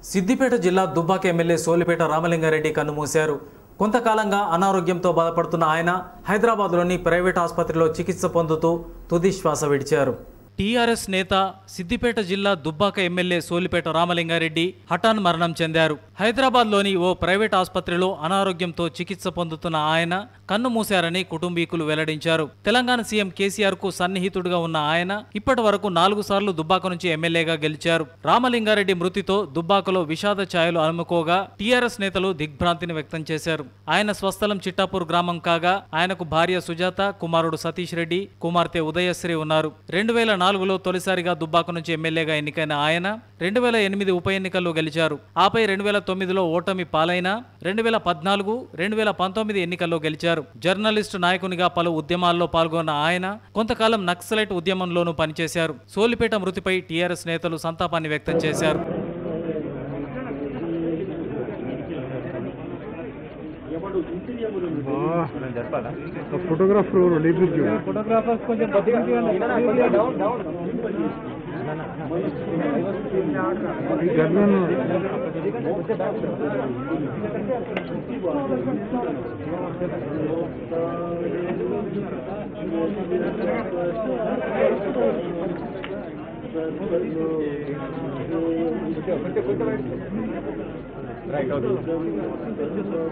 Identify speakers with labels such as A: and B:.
A: సిద్దిపేట జిల్లా దుబ్బాక ఎమ్మెల్యే సోలిపేట రామలింగారెడ్డి కన్నుమూశారు కొంతకాలంగా అనారోగ్యంతో బాధపడుతున్న ఆయన హైదరాబాద్లోని ప్రైవేట్ ఆసుపత్రిలో చికిత్స పొందుతూ తుది శ్వాస విడిచారు టీఆర్ఎస్ నేత సిద్దిపేట జిల్లా దుబ్బాక ఎమ్మెల్యే సోలిపేట రామలింగారెడ్డి హఠాన్ మరణం చెందారు హైదరాబాద్లోని ఓ ప్రైవేట్ ఆసుపత్రిలో అనారోగ్యంతో చికిత్స పొందుతున్న ఆయన కన్ను మూశారని కుటుంబీకులు వెల్లడించారు తెలంగాణ సీఎం కేసీఆర్ కు సన్నిహితుడుగా ఉన్న ఆయన ఇప్పటి వరకు నాలుగు సార్లు దుబ్బాక నుంచి ఎమ్మెల్యేగా గెలిచారు రామలింగారెడ్డి మృతితో దుబ్బాకలో విషాద ఛాయలు అలుముకోగా టీఆర్ఎస్ నేతలు దిగ్భ్రాంతిని వ్యక్తం చేశారు ఆయన స్వస్థలం చిట్టాపూర్ గ్రామం కాగా ఆయనకు భార్య సుజాత కుమారుడు సతీష్ రెడ్డి కుమార్తె ఉదయశ్రీ ఉన్నారు రెండు వేల నాలుగులో తొలిసారిగా దుబ్బాక నుంచి ఎమ్మెల్యేగా ఎన్నికైన ఆయన రెండు వేల ఎనిమిది ఉప ఎన్నికల్లో గెలిచారు ఆపై రెండు వేల తొమ్మిదిలో ఓటమి పాలైన రెండు వేల పద్నాలుగు రెండు వేల పంతొమ్మిది ఎన్నికల్లో గెలిచారు జర్నలిస్టు నాయకునిగా పలు ఉద్యమాల్లో పాల్గొన్న ఆయన కొంతకాలం నక్సలైట్ ఉద్యమంలోనూ పనిచేశారు సోలిపేట మృతిపై టీఆర్ఎస్ నేతలు సంతాపాన్ని వ్యక్తం చేశారు
B: ఫోటోగ్రాఫర్ ఎవరు లేపి
C: ఫోటోగ్రాఫర్స్ కొంచెం
B: గర్భన్
C: రైట్